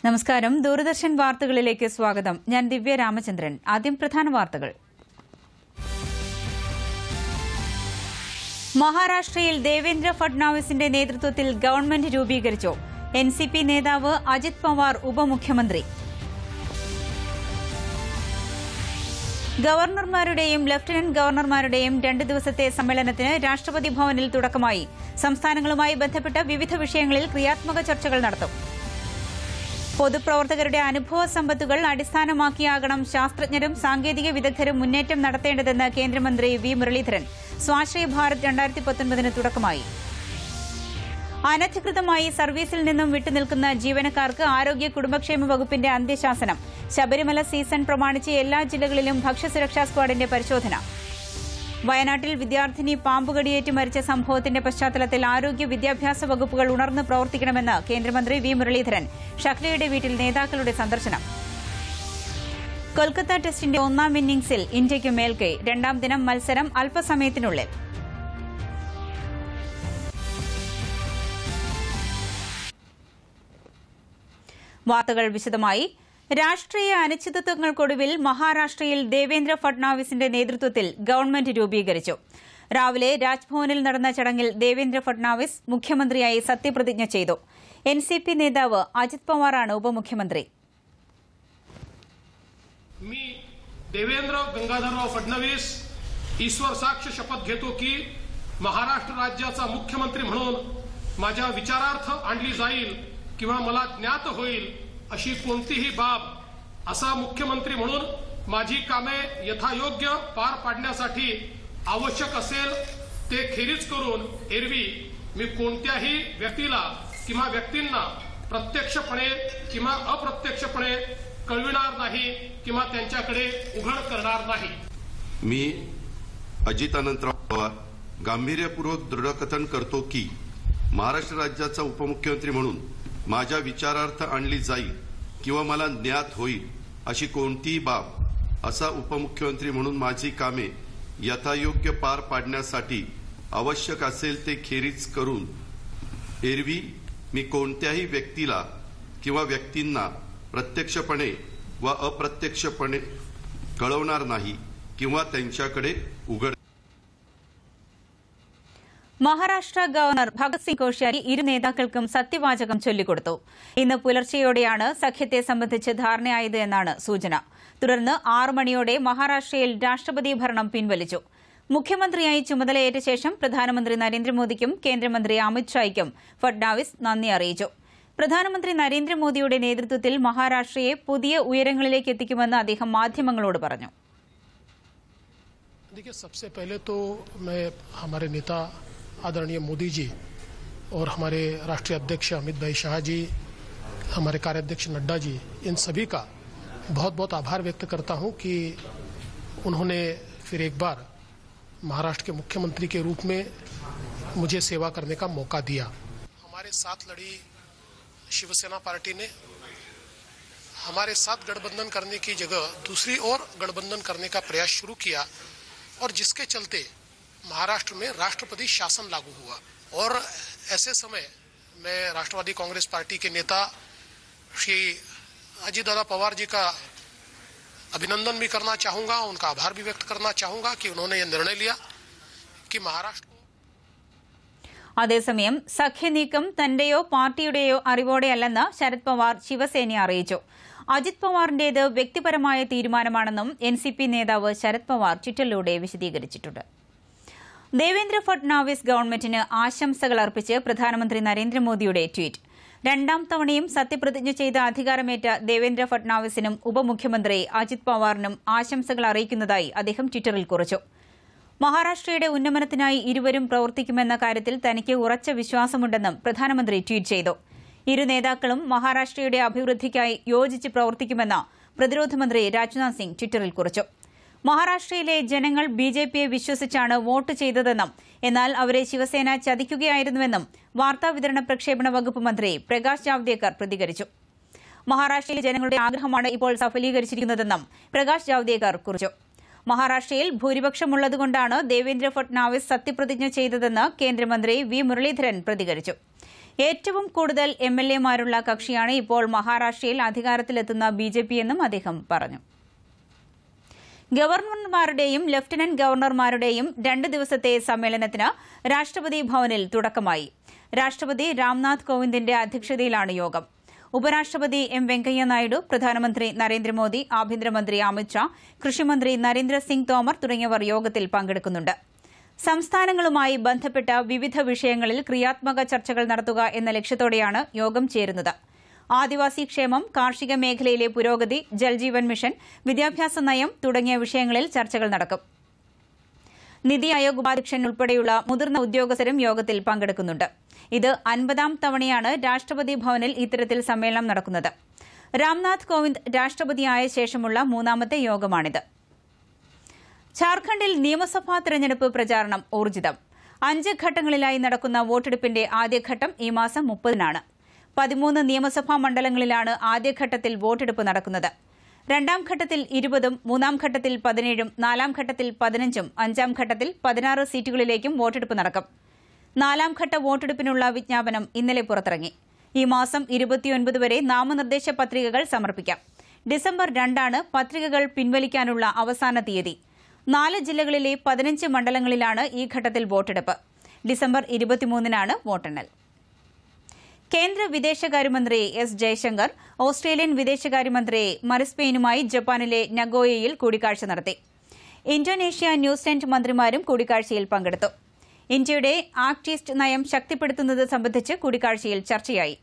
നമസ്കാരം ദൂരദർശൻ വാർത്തകളിലേക്ക് സ്വാഗതം ഞാൻ ദിവ്യ രാമചന്ദ്രൻ ആദ്യം പ്രധാന വാർത്തകൾ മഹാരാഷ്ട്രയിൽ ദേവേന്ദ്ര ഫഡ്നാവിസിന്റെ നേതൃത്വത്തിൽ ഗവൺമെന്റ് രൂപീകരിച്ചു എൻ സി പി നേതാവ് അജിത് പവാർ ഉപമുഖ്യമന്ത്രി ഗവർണർമാരുടെയും ലഫ്റ്റനന്റ് ഗവർണർമാരുടെയും രണ്ട് ദിവസത്തെ സമ്മേളനത്തിന് രാഷ്ട്രപതി ഭവനിൽ തുടക്കമായി സംസ്ഥാനങ്ങളുമായി ബന്ധപ്പെട്ട വിവിധ വിഷയങ്ങളിൽ ക്രിയാത്മക ചർച്ചകൾ നടത്തും പൊതുപ്രവർത്തകരുടെ അനുഭവ സമ്പത്തുകൾ അടിസ്ഥാനമാക്കിയാകണം ശാസ്ത്രജ്ഞരും സാങ്കേതിക വിദഗ്ധരും മുന്നേറ്റം നടത്തേണ്ടതെന്ന് കേന്ദ്രമന്ത്രി വി മുരളീധരൻ സ്വാശ്രയ ഭാരത് രണ്ടായിരത്തി പത്തൊൻപതിന് തുടക്കമായി അനധികൃതമായി സർവീസിൽ നിന്നും വിട്ടുനിൽക്കുന്ന ജീവനക്കാർക്ക് ആരോഗ്യ കുടുംബക്ഷേമ വകുപ്പിന്റെ അന്ത്യശാസനം ശബരിമല സീസൺ പ്രമാണിച്ച് എല്ലാ ജില്ലകളിലും ഭക്ഷ്യസുരക്ഷാ സ്ക്വാഡിന്റെ പരിശോധന വയനാട്ടിൽ വിദ്യാർത്ഥിനി പാമ്പുകടിയേറ്റ് മരിച്ച സംഭവത്തിന്റെ പശ്ചാത്തലത്തിൽ ആരോഗ്യ വിദ്യാഭ്യാസ വകുപ്പുകൾ ഉണർന്ന് പ്രവർത്തിക്കണമെന്ന് കേന്ദ്രമന്ത്രി വി മുരളീധരൻ ഷക്ലയുടെ വീട്ടിൽ നേതാക്കളുടെ സന്ദർശനം കൊൽക്കത്ത ടെസ്റ്റിന്റെ ഒന്നാം ഇന്നിംഗ്സിൽ ഇന്ത്യയ്ക്ക് മേൽക്കൈ രണ്ടാം ദിനം മത്സരം അല്പസമയത്തിനുള്ളിൽ വാർത്തകൾ വിശദമായി രാഷ്ട്രീയ അനിശ്ചിതത്വങ്ങൾക്കൊടുവിൽ മഹാരാഷ്ട്രയിൽ ദേവേന്ദ്ര ഫഡ്നാവിസിന്റെ നേതൃത്വത്തിൽ ഗവൺമെന്റ് രൂപീകരിച്ചു രാവിലെ രാജ്ഭവനിൽ നടന്ന ചടങ്ങിൽ ദേവേന്ദ്ര ഫഡ്നാവിസ് മുഖ്യമന്ത്രിയായി സത്യപ്രതിജ്ഞ ചെയ്തു എൻ സി പി നേതാവ് അജിത് പവാറാണ് ഉപമുഖ്യമന്ത്രി मी देवेंद्र गंगाधरराव फडणवीस ईश्वर साक्ष शपथ घेतो की महाराष्ट्र राज्याचा मुख्यमंत्री म्हणून माझ्या विचारार्थ आणली जाईल किंवा मला ज्ञात होईल अशी कोणतीही बाब असा मुख्यमंत्री म्हणून माझी कामे यथायोग्य पार पाडण्यासाठी आवश्यक असेल ते खेरीज करून एरवी मी कोणत्याही व्यक्तीला किंवा व्यक्तींना प्रत्यक्षपणे किंवा अप्रत्यक्षपणे कळविणार नाही किंवा त्यांच्याकडे उघड करणार नाही मी अजित अनंतराव पवार गांभीर्यपूर्वक दृढकथन करतो की महाराष्ट्र राज्याचा उपमुख्यमंत्री म्हणून माझ्या विचारार्थ आणली जाईल किंवा मला ज्ञात होईल अशी कोणतीही बाब असा उपमुख्यमंत्री म्हणून माझी कामे यथायोग्य पार पाडण्यासाठी आवश्यक असेल ते खेरीज करून एरवी मी कोणत्याही व्यक्तीला किंवा व्यक्तींना प्रत्यक्षपणे व अप्रत्यक्षपणे कळवणार नाही किंवा त्यांच्याकडे उघड മഹാരാഷ്ട്ര ഗവർണർ ഭഗത് സിംഗ് കോഷ്യാരി ഇരു നേതാക്കൾക്കും സത്യവാചകം ചൊല്ലിക്കൊടുത്തു ഇന്ന് പുലർച്ചെയോടെയാണ് സഖ്യത്തെ സംബന്ധിച്ച് ധാരണയായത് എന്നാണ് സൂചന തുടർന്ന് ആറ് മണിയോടെ മഹാരാഷ്ട്രയിൽ രാഷ്ട്രപതി ഭരണം പിൻവലിച്ചു മുഖ്യമന്ത്രിയായി ചുമതലയേറ്റ ശേഷം പ്രധാനമന്ത്രി നരേന്ദ്രമോദിക്കും കേന്ദ്രമന്ത്രി അമിത്ഷായ്ക്കും ഫഡ്നാവിസ് നന്ദി അറിയിച്ചു പ്രധാനമന്ത്രി നരേന്ദ്രമോദിയുടെ നേതൃത്വത്തിൽ മഹാരാഷ്ട്രയെ പുതിയ ഉയരങ്ങളിലേക്ക് എത്തിക്കുമെന്ന് അദ്ദേഹം മാധ്യമങ്ങളോട് പറഞ്ഞു देखिए सबसे पहले तो मैं हमारे नेता आदरणीय मोदी जी और हमारे राष्ट्रीय अध्यक्ष अमित भाई शाह जी हमारे कार्याध्यक्ष नड्डा जी इन सभी का बहुत बहुत आभार व्यक्त करता हूं कि उन्होंने फिर एक बार महाराष्ट्र के मुख्यमंत्री के रूप में मुझे सेवा करने का मौका दिया हमारे साथ लड़ी शिवसेना पार्टी ने हमारे साथ गठबंधन करने की जगह दूसरी ओर गठबंधन करने का प्रयास शुरू किया और जिसके चलते महाराष्ट्र में राष्ट्रपति शासन लागू हुआ और ऐसे समय मैं राष्ट्रवादी कांग्रेस पार्टी के नेता श्री अजीत दादा पवार जी का अभिनंदन भी करना चाहूंगा उनका आभार भी व्यक्त करना चाहूंगा कि उन्होंने यह निर्णय लिया कि महाराष्ट्र को അതേസമയം സഖ്യനീക്കം തന്റെയോ പാർട്ടിയുടെയോ അറിവോടെയല്ലെന്ന് ശരത് പവാർ ശിവസേനയെ അറിയിച്ചു അജിത് പവാറിന്റേത് വ്യക്തിപരമായ തീരുമാനമാണെന്നും എൻ സി പി നേതാവ് ശരത് പവാർ ട്വിറ്ററിലൂടെ വിശദീകരിച്ചിട്ടുണ്ട് ദേവേന്ദ്ര ഫഡ്നാവിസ് ഗവൺമെന്റിന് ആശംസകൾ അർപ്പിച്ച് പ്രധാനമന്ത്രി നരേന്ദ്രമോദിയുടെ ട്വീറ്റ് രണ്ടാം തവണയും സത്യപ്രതിജ്ഞ ചെയ്ത് അധികാരമേറ്റ ദേവേന്ദ്ര ഫഡ്നാവിസിനും ഉപമുഖ്യമന്ത്രി അജിത് പവാറിനും ആശംസകൾ അറിയിക്കുന്നതായി അദ്ദേഹം ട്വിറ്ററിൽ കുറിച്ചു മഹാരാഷ്ട്രയുടെ ഉന്നമനത്തിനായി ഇരുവരും പ്രവർത്തിക്കുമെന്ന കാര്യത്തിൽ തനിക്ക് ഉറച്ച വിശ്വാസമുണ്ടെന്നും പ്രധാനമന്ത്രി ട്വീറ്റ് ചെയ്തു ഇരു നേതാക്കളും മഹാരാഷ്ട്രയുടെ അഭിവൃദ്ധിക്കായി യോജിച്ച് പ്രവർത്തിക്കുമെന്ന് പ്രതിരോധ മന്ത്രി രാജ്നാഥ് സിംഗ് ട്വിറ്ററിൽ കുറിച്ചു മഹാരാഷ്ട്രയിലെ ജനങ്ങൾ ബി ജെ പിയെ വിശ്വസിച്ചാണ് വോട്ട് ചെയ്തതെന്നും എന്നാൽ അവരെ ശിവസേന ചതിക്കുകയായിരുന്നുവെന്നും വാർത്താവിതരണ പ്രക്ഷേപണ വകുപ്പ് മന്ത്രി പ്രകാശ് ജാവ്ദേക്കർ പ്രതികരിച്ചു മഹാരാഷ്ട്രയിലെ ജനങ്ങളുടെ ആഗ്രഹമാണ് ഇപ്പോൾ സഫലീകരിച്ചിരിക്കുന്നതെന്നും പ്രകാശ് ജാവ്ദേക്കർ കുറിച്ചു മഹാരാഷ്ട്രയിൽ ഭൂരിപക്ഷമുള്ളതുകൊണ്ടാണ് ദേവേന്ദ്ര ഫട്നാവിസ് സത്യപ്രതിജ്ഞ ചെയ്തതെന്ന് കേന്ദ്രമന്ത്രി വി മുരളീധരൻ പ്രതികരിച്ചു ഏറ്റവും കൂടുതൽ എം എൽ എമാരുള്ള കക്ഷിയാണ് ഇപ്പോൾ മഹാരാഷ്ട്രയിൽ അധികാരത്തിലെത്തുന്ന ബി ജെ പി എന്നും അദ്ദേഹം പറഞ്ഞു ഗവർണർമാരുടെയും ലഫ്റ്റനന്റ് ഗവർണർമാരുടെയും രണ്ട് ദിവസത്തെ സമ്മേളനത്തിന് രാഷ്ട്രപതി ഭവനിൽ തുടക്കമായി രാഷ്ട്രപതി രാംനാഥ് കോവിന്ദിന്റെ അധ്യക്ഷതയിലാണ് യോഗം ഉപരാഷ്ട്രപതി എം വെങ്കയ്യ നായിഡു പ്രധാനമന്ത്രി നരേന്ദ്രമോദി ആഭ്യന്തരമന്ത്രി അമിത്ഷാ കൃഷിമന്ത്രി നരേന്ദ്രസിംഗ് തോമർ തുടങ്ങിയവർ യോഗത്തിൽ പങ്കെടുക്കുന്നുണ്ട് സംസ്ഥാനങ്ങളുമായി ബന്ധപ്പെട്ട വിവിധ വിഷയങ്ങളിൽ ക്രിയാത്മക ചർച്ചകൾ നടത്തുക എന്ന ലക്ഷ്യത്തോടെയാണ് യോഗം ചേരുന്നത് ആദിവാസി ക്ഷേമം കാർഷിക മേഖലയിലെ പുരോഗതി ജൽജീവൻ മിഷൻ വിദ്യാഭ്യാസ നയം തുടങ്ങിയ വിഷയങ്ങളിൽ ചർച്ചകൾ നടക്കും നിതി ആയോഗ് ഉപാധ്യക്ഷൻ ഉൾപ്പെടെയുള്ള മുതിർന്ന ഉദ്യോഗസ്ഥരും യോഗത്തിൽ പങ്കെടുക്കുന്നുണ്ട് ഇത് അൻപതാം തവണയാണ് രാഷ്ട്രപതി ഭവനിൽ ഇത്തരത്തിൽ സമ്മേളനം നടക്കുന്നത് രാംനാഥ് കോവിന്ദ് രാഷ്ട്രപതിയായ ശേഷമുള്ള മൂന്നാമത്തെ യോഗമാണിത് ഝാർഖണ്ഡിൽ നിയമസഭാ തെരഞ്ഞെടുപ്പ് പ്രചാരണം ഊർജിതം അഞ്ച് ഘട്ടങ്ങളിലായി നടക്കുന്ന വോട്ടെടുപ്പിന്റെ ആദ്യഘട്ടം ഈ മാസം മുപ്പതിനാണ് പതിമൂന്ന് നിയമസഭാ മണ്ഡലങ്ങളിലാണ് ആദ്യഘട്ടത്തിൽ വോട്ടെടുപ്പ് നടക്കുന്നത് രണ്ടാം ഘട്ടത്തിൽ ഇരുപതും മൂന്നാം ഘട്ടത്തിൽ പതിനേഴും നാലാം ഘട്ടത്തിൽ പതിനഞ്ചും അഞ്ചാം ഘട്ടത്തിൽ പതിനാറ് സീറ്റുകളിലേക്കും വോട്ടെടുപ്പ് നടക്കും നാലാം ഘട്ട വോട്ടെടുപ്പിനുള്ള വിജ്ഞാപനം ഇന്നലെ പുറത്തിറങ്ങി ഈ മാസം ഇരുപത്തിയൊൻപത് വരെ നാമനിർദ്ദേശ പത്രികകൾ സമർപ്പിക്കാം ഡിസംബർ രണ്ടാണ് പത്രികകൾ പിൻവലിക്കാനുള്ള അവസാന തീയതി നാല് ജില്ലകളിലെ പതിനഞ്ച് മണ്ഡലങ്ങളിലാണ് ഈ ഘട്ടത്തിൽ വോട്ടെടുപ്പ് ഡിസംബർ ഇരുപത്തിമൂന്നിനാണ് വോട്ടെണ്ണൽ കേന്ദ്ര വിദേശകാര്യമന്ത്രി എസ് ജയശങ്കർ ഓസ്ട്രേലിയൻ വിദേശകാര്യമന്ത്രി മറിസ്പെയിനുമായി ജപ്പാനിലെ നഗോയയിൽ കൂടിക്കാഴ്ച നടത്തി ഇന്തോനേഷ്യ ന്യൂസിലൻഡ് മന്ത്രിമാരും കൂടിക്കാഴ്ചയിൽ പങ്കെടുത്തു ഇന്ത്യയുടെ ആക്ട് ഈസ്റ്റ് നയം ശക്തിപ്പെടുത്തുന്നത് സംബന്ധിച്ച് കൂടിക്കാഴ്ചയിൽ ചർച്ചയായി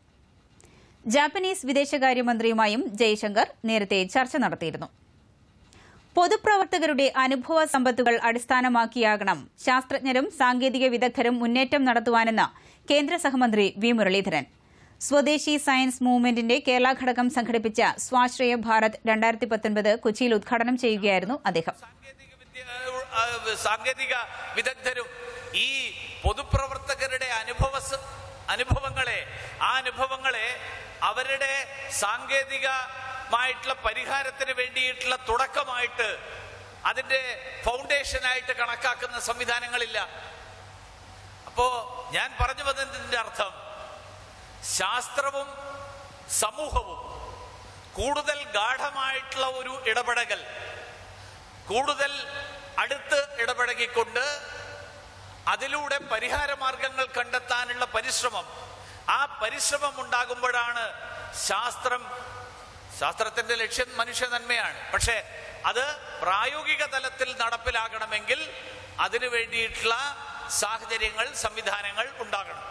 ജാപ്പനീസ് വിദേശകാര്യമന്ത്രിയുമായും ജയശങ്കർ നേരത്തെ ചർച്ച നടത്തിയിരുന്നു പൊതുപ്രവർത്തകരുടെ അനുഭവ സമ്പത്തുകൾ അടിസ്ഥാനമാക്കിയാകണം ശാസ്ത്രജ്ഞരും സാങ്കേതിക വിദഗ്ധരും മുന്നേറ്റം നടത്തുവാനെന്ന് കേന്ദ്ര സഹമന്ത്രി വി മുരളീധരൻ സ്വദേശി സയൻസ് മൂവ്മെന്റിന്റെ കേരള ഘടകം സംഘടിപ്പിച്ച സ്വാശ്രയ ഭാരത് രണ്ടായിരത്തി പത്തൊൻപത് കൊച്ചിയിൽ ഉദ്ഘാടനം ചെയ്യുകയായിരുന്നു അദ്ദേഹം സാങ്കേതിക വിദ്യ ആ, സാങ്കേതിക വിദഗ്ധരും ഈ പൊതുപ്രവർത്തകരുടെ അനുഭവ സ- അനുഭവങ്ങളെ ആ അനുഭവങ്ങളെ അവരുടെ സാങ്കേതികമായിട്ടുള്ള പരിഹാരത്തിന് വേണ്ടിയിട്ടുള്ള തുടക്കമായിട്ട് അതിന്റെ ഫൗണ്ടേഷനായിട്ട് കണക്കാക്കുന്ന സംവിധാനങ്ങളില്ല അപ്പോ ഞാൻ പറഞ്ഞു വന്നതിന്റെ അർത്ഥം ശാസ്ത്രവും സമൂഹവും കൂടുതൽ ഗാഠമായിട്ടുള്ള ഒരു ഇടപെടൽ കൂടുതൽ അടുത്ത് ഇടപഴകിക്കൊണ്ട് അതിലൂടെ പരിഹാര മാർഗങ്ങൾ കണ്ടെത്താനുള്ള പരിശ്രമം ആ പരിശ്രമം ഉണ്ടാകുമ്പോഴാണ് ശാസ്ത്രം ശാസ്ത്രത്തിന്റെ ലക്ഷ്യം മനുഷ്യ നന്മയാണ് പക്ഷേ അത് പ്രായോഗിക തലത്തിൽ നടപ്പിലാകണമെങ്കിൽ അതിനു വേണ്ടിയിട്ടുള്ള സാഹചര്യങ്ങൾ സംവിധാനങ്ങൾ ഉണ്ടാകണം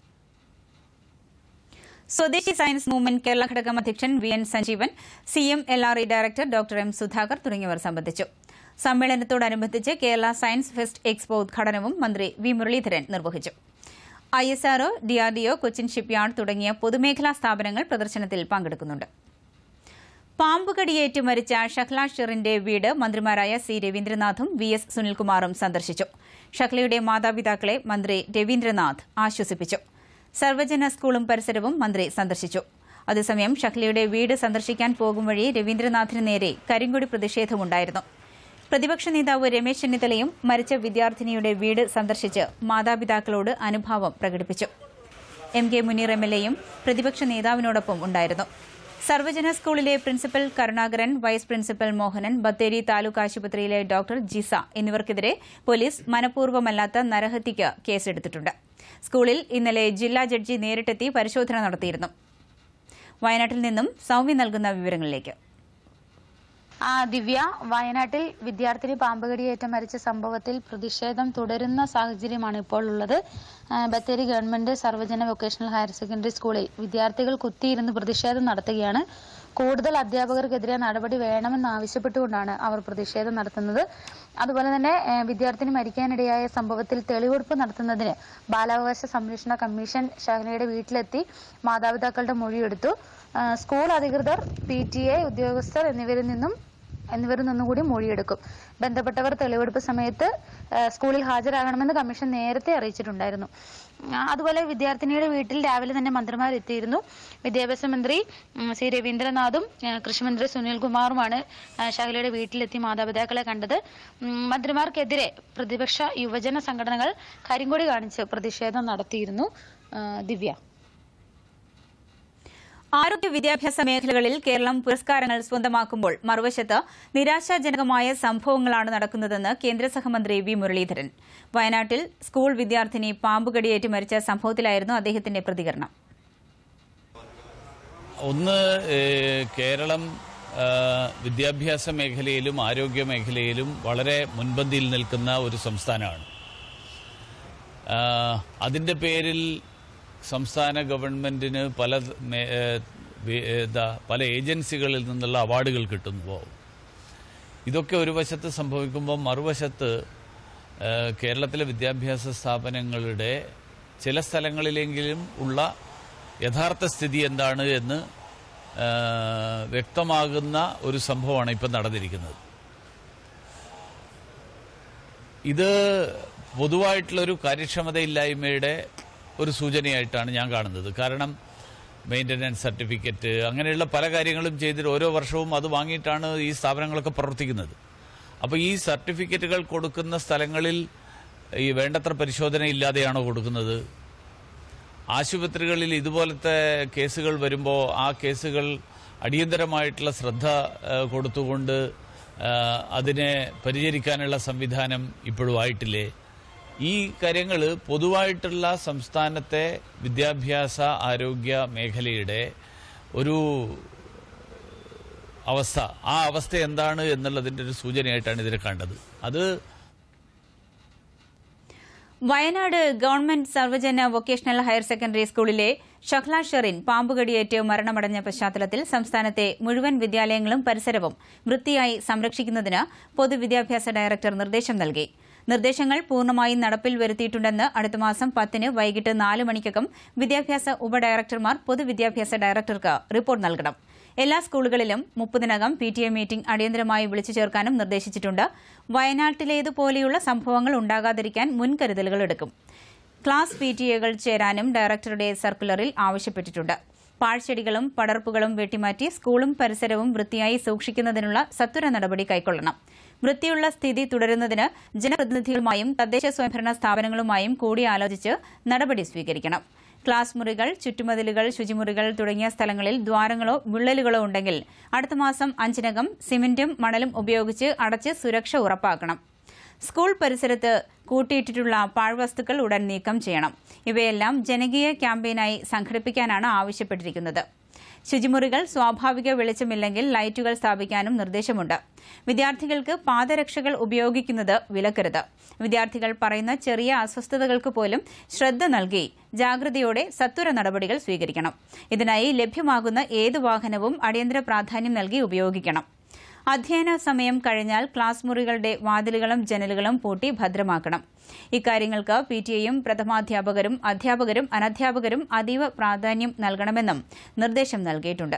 സ്വദേശി സയൻസ് മൂവ്മെന്റ് കേരള ഘടകം അധ്യക്ഷൻ V N Sanjeevan C M L R E director doctor M Sudhakar തുടങ്ങിയവർ സംബന്ധിച്ചു സമ്മേളനത്തോടനുബന്ധിച്ച് കേരള സയൻസ് ഫെസ്റ്റ് എക്സ്പോ ഉദ്ഘാടനവും മന്ത്രി വി മുരളീധരൻ നിർവഹിച്ചു I S R O DRDO Cochin shipyard തുടങ്ങിയ പൊതുമേഖലാ സ്ഥാപനങ്ങൾ പ്രദർശനത്തിൽ പങ്കെടുക്കുന്നുണ്ട് പാമ്പുകടിയേറ്റ് മരിച്ച ഷഹ്ല ഷെറിന്റെ വീട് മന്ത്രിമാരായ സി രവീന്ദ്രനാഥും വി എസ് സുനിൽകുമാറും സന്ദർശിച്ചു ഷഹ്ലയുടെ മാതാപിതാക്കളെ മന്ത്രി രവീന്ദ്രനാഥ് ആശ്വസിപ്പിച്ചു സർവജന സ്കൂളും പരിസരവും മന്ത്രി സന്ദർശിച്ചു അതേസമയം ഷഹ്ലയുടെ വീട് സന്ദർശിക്കാൻ പോകും വഴി രവീന്ദ്രനാഥിന് നേരെ കരിങ്കൊടി പ്രതിഷേധമുണ്ടായിരുന്നു പ്രതിപക്ഷ നേതാവ് രമേശ് ചെന്നിത്തലയും മരിച്ച വിദ്യാർത്ഥിനിയുടെ വീട് സന്ദർശിച്ച് മാതാപിതാക്കളോട് അനുഭാവം പ്രകടിപ്പിച്ചു M K Muneer M L എയും പ്രതിപക്ഷ നേതാവിനോടൊപ്പം ഉണ്ടായിരുന്നു സർവജന സ്കൂളിലെ principal Karunakaran vice principal Mohanan Bathery taluk ആശുപത്രിയിലെ ഡോക്ടർ ജിസ എന്നിവർക്കെതിരെ പോലീസ് മനഃപൂർവ്വമല്ലാത്ത നരഹത്യയ്ക്ക് കേസെടുത്തിട്ടുണ്ട് സ്കൂളിൽ ഇന്നലെ ജില്ലാ ജഡ്ജി നേരിട്ടെത്തി പരിശോധന നടത്തിയിരുന്നു വയനാട്ടിൽ നിന്നും സൌമ്യ നൽകുന്ന വിവരങ്ങളിലേക്ക് ആ ദിവ്യ വയനാട്ടിൽ വിദ്യാർത്ഥിനി പാമ്പുകടിയേറ്റ് മരിച്ച സംഭവത്തിൽ പ്രതിഷേധം തുടരുന്ന സാഹചര്യമാണ് ഇപ്പോൾ ഉള്ളത് ആ, Bathery government Sarvajana vocational higher secondary സ്കൂളിൽ വിദ്യാർത്ഥികൾ കുത്തിയിരുന്ന് പ്രതിഷേധം നടത്തുകയാണ് കൂടുതൽ അധ്യാപകർക്കെതിരെ നടപടി വേണമെന്നാവശ്യപ്പെട്ടുകൊണ്ടാണ് അവർ പ്രതിഷേധം നടത്തുന്നത് അതുപോലെ തന്നെ ഏ, വിദ്യാർത്ഥിനി മരിക്കാനിടയായ സംഭവത്തിൽ തെളിവെടുപ്പ് നടത്തുന്നതിന് ബാലാവകാശ സംരക്ഷണ കമ്മീഷൻ ഷഹനയുടെ വീട്ടിലെത്തി മാതാപിതാക്കളുടെ മൊഴിയെടുത്തു ആ, സ്കൂൾ അധികൃതർ പി ടി എ ഉദ്യോഗസ്ഥർ എന്നിവരിൽ നിന്നും എന്നിവരിൽ നിന്നും കൂടി മൊഴിയെടുക്കും ബന്ധപ്പെട്ടവർ തെളിവെടുപ്പ് സമയത്ത് ആ, സ്കൂളിൽ ഹാജരാകണമെന്ന് കമ്മീഷൻ നേരത്തെ അറിയിച്ചിട്ടുണ്ടായിരുന്നു ആ, അതുപോലെ വിദ്യാർത്ഥിനിയുടെ വീട്ടിൽ രാവിലെ തന്നെ മന്ത്രിമാർ എത്തിയിരുന്നു വിദ്യാഭ്യാസ മന്ത്രി ഉം, സി രവീന്ദ്രനാഥും ആ, കൃഷിമന്ത്രി സുനിൽകുമാറുമാണ് ആ, ഷഹലയുടെ വീട്ടിലെത്തി മാതാപിതാക്കളെ കണ്ടത് ഉം, മന്ത്രിമാർക്കെതിരെ പ്രതിപക്ഷ യുവജന സംഘടനകൾ കരിങ്കൊടി കാണിച്ച് പ്രതിഷേധം നടത്തിയിരുന്നു ആ, ദിവ്യ ആരോഗ്യ വിദ്യാഭ്യാസ മേഖലകളിൽ കേരളം പുരസ്കാരങ്ങൾ സ്വന്തമാക്കുമ്പോൾ മറുവശത്ത് നിരാശാജനകമായ സംഭവങ്ങളാണ് നടക്കുന്നതെന്ന് കേന്ദ്ര സഹമന്ത്രി വി മുരളീധരൻ വയനാട്ടിൽ സ്കൂൾ വിദ്യാർത്ഥിനി പാമ്പുകടിയേറ്റ് മരിച്ച സംഭവത്തിലായിരുന്നു അദ്ദേഹത്തിന്റെ പ്രതികരണം ഒന്ന് ഏഹ്, കേരളം ആഹ്, വിദ്യാഭ്യാസ മേഖലയിലും ആരോഗ്യ മേഖലയിലും വളരെ മുൻപന്തിയിൽ നിൽക്കുന്ന ഒരു സംസ്ഥാനമാണ് ആഹ്, അതിന്റെ പേരിൽ സംസ്ഥാന ഗവൺമെന്റിന് പല മേ- ഏഹ്, വി- ഏതാ, പല ഏജൻസികളിൽ നിന്നുള്ള അവാർഡുകൾ കിട്ടുമ്പോൾ ഇതൊക്കെ ഒരു വശത്ത് സംഭവിക്കുമ്പോൾ മറുവശത്ത് ഏഹ്, കേരളത്തിലെ വിദ്യാഭ്യാസ സ്ഥാപനങ്ങളുടെ ചില സ്ഥലങ്ങളിലെങ്കിലും ഉള്ള യഥാർത്ഥ സ്ഥിതി എന്താണ് എന്ന് ഏഹ്, വ്യക്തമാകുന്ന ഒരു സംഭവമാണ് ഇപ്പം നടന്നിരിക്കുന്നത് ഇത് പൊതുവായിട്ടുള്ളൊരു കാര്യക്ഷമതയില്ലായ്മയുടെ ഒരു സൂചനയായിട്ടാണ് ഞാൻ കാണുന്നത് കാരണം മെയിൻ്റനൻസ് സർട്ടിഫിക്കറ്റ് അങ്ങനെയുള്ള പല കാര്യങ്ങളും ചെയ്തിട്ട് ഓരോ വർഷവും അത് വാങ്ങിയിട്ടാണ് ഈ സ്ഥാപനങ്ങളൊക്കെ പ്രവർത്തിക്കുന്നത് അപ്പോൾ ഈ സർട്ടിഫിക്കറ്റുകൾ കൊടുക്കുന്ന സ്ഥലങ്ങളിൽ ഈ വേണ്ടത്ര പരിശോധന ഇല്ലാതെയാണോ കൊടുക്കുന്നത് ആശുപത്രികളിൽ ഇതുപോലത്തെ കേസുകൾ വരുമ്പോൾ ആ കേസുകൾ അടിയന്തരമായിട്ടുള്ള ശ്രദ്ധ ആ, കൊടുത്തുകൊണ്ട് ആ, അതിനെ പരിചരിക്കാനുള്ള സംവിധാനം ഇപ്പോഴും ആയിട്ടില്ലേ ഈ കാര്യങ്ങൾ പൊതുവായിട്ടുള്ള സംസ്ഥാനത്തെ വിദ്യാഭ്യാസ ആരോഗ്യ മേഖലയുടെ ഒരു അവസ്ഥ ആ അവസ്ഥ എന്താണ് എന്നുള്ളതിൻ്റെ ഒരു സൂചനയായിട്ടാണ് ഇതിനെ കണ്ടത് അത് Wayanad government Sarvajana vocational higher secondary സ്കൂളിലെ ഷഹ്ല ഷെറിൻ പാമ്പുകടിയേറ്റ് മരണമടഞ്ഞ പശ്ചാത്തലത്തിൽ സംസ്ഥാനത്തെ മുഴുവൻ വിദ്യാലയങ്ങളും പരിസരവും വൃത്തിയായി സംരക്ഷിക്കുന്നതിന് പൊതുവിദ്യാഭ്യാസ ഡയറക്ടർ നിർദ്ദേശം നൽകി നിർദ്ദേശങ്ങൾ പൂർണ്ണമായും നടപ്പിൽ വരുത്തിയിട്ടുണ്ടെന്ന് അടുത്ത മാസം പത്തിന് വൈകിട്ട് നാല് മണിക്കകം വിദ്യാഭ്യാസ ഉപഡയറക്ടർമാർ പൊതുവിദ്യാഭ്യാസ ഡയറക്ടർക്ക് റിപ്പോർട്ട് നൽകണം എല്ലാ സ്കൂളുകളിലും മുപ്പതിനകം പി ടി എ മീറ്റിംഗ് അടിയന്തരമായി വിളിച്ചു ചേർക്കാനും നിർദ്ദേശിച്ചിട്ടുണ്ട് വയനാട്ടിലേതുപോലെയുള്ള സംഭവങ്ങൾ ഉണ്ടാകാതിരിക്കാൻ മുൻകരുതലുകൾ എടുക്കും ക്ലാസ് പി ടി എകൾ ചേരാനും ഡയറക്ടറുടെ സർക്കുലറിൽ ആവശ്യപ്പെട്ടിട്ടുണ്ട് പാഴ്ചെടികളും പടർപ്പുകളും വെട്ടിമാറ്റി സ്കൂളും പരിസരവും വൃത്തിയായി സൂക്ഷിക്കുന്നതിനുള്ള സത്വര നടപടി കൈക്കൊള്ളണം വൃത്തിയുള്ള സ്ഥിതി തുടരുന്നതിന് ജനപ്രതിനിധികളുമായും തദ്ദേശ സ്വയംഭരണ സ്ഥാപനങ്ങളുമായും കൂടിയാലോചിച്ച് നടപടി സ്വീകരിക്കണം ക്ലാസ് മുറികൾ ചുറ്റുമതിലുകൾ ശുചിമുറികൾ തുടങ്ങിയ സ്ഥലങ്ങളിൽ ദ്വാരങ്ങളോ വിള്ളലുകളോ ഉണ്ടെങ്കിൽ അടുത്ത മാസം അഞ്ചിനകം സിമന്റും മണലും ഉപയോഗിച്ച് അടച്ച് സുരക്ഷ ഉറപ്പാക്കണം സ്കൂൾ പരിസരത്ത് കൂട്ടിയിട്ടിട്ടുള്ള പാഴ്വസ്തുക്കൾ ഉടൻ നീക്കം ചെയ്യണം ഇവയെല്ലാം ജനകീയ ക്യാമ്പയിനായി സംഘടിപ്പിക്കാനാണ് ആവശ്യപ്പെട്ടിരിക്കുന്നത് ശുചിമുറികൾ സ്വാഭാവിക വെളിച്ചമില്ലെങ്കിൽ ലൈറ്റുകൾ സ്ഥാപിക്കാനും നിർദ്ദേശമുണ്ട് വിദ്യാർത്ഥികൾക്ക് പാദരക്ഷകൾ ഉപയോഗിക്കുന്നത് വിലക്കരുത് വിദ്യാർത്ഥികൾ പറയുന്ന ചെറിയ അസ്വസ്ഥതകൾക്ക് പോലും ശ്രദ്ധ നൽകി ജാഗ്രതയോടെ സത്വര നടപടികൾ സ്വീകരിക്കണം ഇതിനായി ലഭ്യമാകുന്ന ഏത് വാഹനവും അടിയന്തര പ്രാധാന്യം നൽകി ഉപയോഗിക്കണം അധ്യയന സമയം കഴിഞ്ഞാൽ ക്ലാസ് മുറികളുടെ വാതിലുകളും ജനലുകളും പൂട്ടി ഭദ്രമാക്കണം ഇക്കാര്യങ്ങൾക്ക് പി ടി എയും പ്രഥമാധ്യാപകരും അധ്യാപകരും അനധ്യാപകരും അതീവ പ്രാധാന്യം നൽകണമെന്നും നിർദ്ദേശം നൽകിയിട്ടുണ്ട്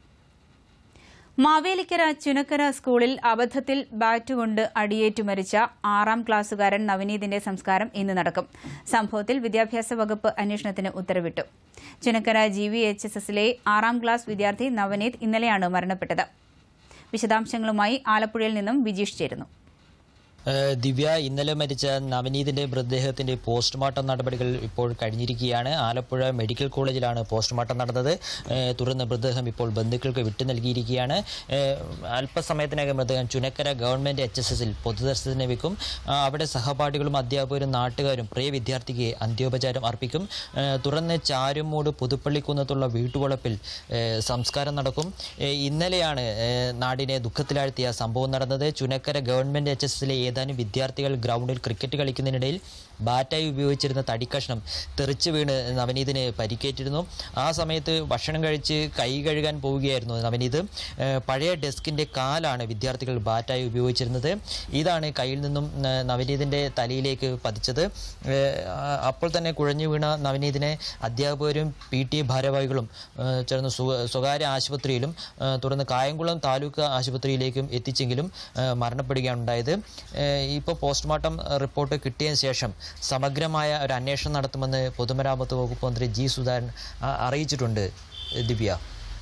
മാവേലിക്കര ചുനക്കര സ്കൂളിൽ അബദ്ധത്തിൽ ബാറ്റുകൊണ്ട് അടിയേറ്റു മരിച്ച ആറാം ക്ലാസ്സുകാരൻ നവനീതിന്റെ സംസ്കാരം ഇന്ന് നടക്കും സംഭവത്തിൽ വിദ്യാഭ്യാസ വകുപ്പ് അന്വേഷണത്തിന് ഉത്തരവിട്ടു Chunakkara G V H S എസിലെ ആറാം ക്ലാസ് വിദ്യാർത്ഥി നവനീത് ഇന്നലെയാണ് മരണപ്പെട്ടത് വിശദാംശങ്ങളുമായി ആലപ്പുഴയിൽ നിന്നും വിജീഷ് ചേരുന്നു ഏഹ് ദിവ്യ ഇന്നലെ മരിച്ച നവനീതിന്റെ മൃതദേഹത്തിന്റെ പോസ്റ്റ്മോർട്ടം നടപടികൾ ഇപ്പോൾ കഴിഞ്ഞിരിക്കുകയാണ് ആലപ്പുഴ മെഡിക്കൽ കോളേജിലാണ് പോസ്റ്റ്മോർട്ടം നടന്നത് ഏഹ് തുടർന്ന് മൃതദേഹം ഇപ്പോൾ ബന്ധുക്കൾക്ക് വിട്ടു നൽകിയിരിക്കുകയാണ് ഏഹ് അല്പസമയത്തിനകം മൃതദേഹം ചുനക്കര ഗവൺമെന്റ് എച്ച് എസ് എസിൽ പൊതുദർശനത്തിന് വെക്കും ആ, അവിടെ സഹപാഠികളും അധ്യാപകരും നാട്ടുകാരും പ്രിയ വിദ്യാർത്ഥിക്ക് അന്ത്യോപചാരം അർപ്പിക്കും ഏഹ് തുടർന്ന് ചാരുമൂട് പുതുപ്പള്ളിക്കുന്നത്തുള്ള വീട്ടുവളപ്പിൽ ഏഹ് സംസ്കാരം നടക്കും ഏഹ് ഇന്നലെയാണ് ഏഹ് നാടിനെ ദുഃഖത്തിലാഴ്ത്തിയ സംഭവം നടന്നത് ചുനക്കര ഗവൺമെന്റ് എച്ച് എസ് എസിലെ ഏതാനും വിദ്യാർത്ഥികൾ ഗ്രൗണ്ടിൽ ക്രിക്കറ്റ് കളിക്കുന്നതിനിടയിൽ ബാറ്റായി ഉപയോഗിച്ചിരുന്ന തടിക്കഷ്ണം തെറിച്ചു വീണ് നവനീതിന് പരിക്കേറ്റിരുന്നു ആ സമയത്ത് ഭക്ഷണം കഴിച്ച് കൈ കഴുകാൻ പോവുകയായിരുന്നു നവനീത് ഏഹ് പഴയ ഡെസ്കിന്റെ കാലാണ് വിദ്യാർത്ഥികൾ ബാറ്റായി ഉപയോഗിച്ചിരുന്നത് ഇതാണ് കയ്യിൽ നിന്നും ന- നവനീതിന്റെ തലയിലേക്ക് പതിച്ചത് ഏഹ് ആ- അപ്പോൾ തന്നെ കുഴഞ്ഞു വീണ നവനീതിനെ അധ്യാപകരും പി ടി എ ഭാരവാഹികളും ഏഹ് ചേർന്ന് സ്വ- സ്വകാര്യ ആശുപത്രിയിലും ഏഹ് തുടർന്ന് കായംകുളം താലൂക്ക് ആശുപത്രിയിലേക്കും എത്തിച്ചെങ്കിലും ഏഹ് മരണപ്പെടുകയാണ് ഉണ്ടായത് ഏഹ് ഇപ്പോൾ പോസ്റ്റ്മോർട്ടം റിപ്പോർട്ട് കിട്ടിയതിന് ശേഷം സമഗ്രമായ ഒരു അന്വേഷണം നടത്തുമെന്ന് പൊതുമരാമത്ത് വകുപ്പ് മന്ത്രി ജി സുധാകരൻ ആ- അറിയിച്ചിട്ടുണ്ട് ദിവ്യ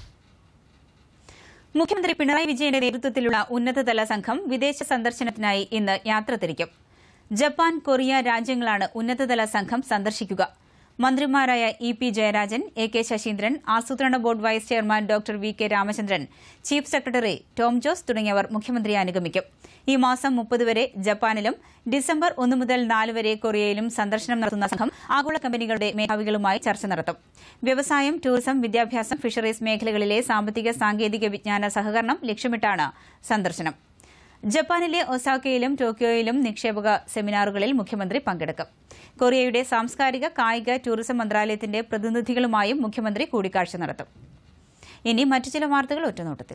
മുഖ്യമന്ത്രി പിണറായി വിജയന്റെ നേതൃത്വത്തിലുള്ള ഉന്നതതല സംഘം വിദേശ സന്ദർശനത്തിനായി ഇന്ന് യാത്ര തിരിക്കും ജപ്പാൻ കൊറിയ രാജ്യങ്ങളാണ് ഉന്നതതല സംഘം സന്ദർശിക്കുക മന്ത്രിമാരായ E P Jayarajan A K Saseendran ആസൂത്രണ board vice chairman doctor V K Ramachandran chief secretary Tom Jose തുടങ്ങിയവർ മുഖ്യമന്ത്രിയെ അനുഗമിക്കും ഈ മാസം മുപ്പത് വരെ ജപ്പാനിലും ഡിസംബർ ഒന്ന് മുതൽ നാല് വരെ കൊറിയയിലും സന്ദർശനം നടത്തുന്ന സംഘം ആഗോള കമ്പനികളുടെ മേധാവികളുമായി ചർച്ച നടത്തും വ്യവസായം ടൂറിസം വിദ്യാഭ്യാസം ഫിഷറീസ് മേഖലകളിലെ സാമ്പത്തിക സാങ്കേതിക വിജ്ഞാന സഹകരണം ലക്ഷ്യമിട്ടാണ് സന്ദർശനം ജപ്പാനിലെ ഒസാക്കയിലും ടോക്കിയോയിലും നിക്ഷേപക സെമിനാറുകളിൽ മുഖ്യമന്ത്രി പങ്കെടുക്കും കൊറിയയുടെ സാംസ്കാരിക കായിക ടൂറിസം മന്ത്രാലയത്തിന്റെ പ്രതിനിധികളുമായും മുഖ്യമന്ത്രി കൂടിക്കാഴ്ച നടത്തും ഇനി മറ്റു ചില വാർത്തകൾ ഒറ്റനോട്ടത്തിൽ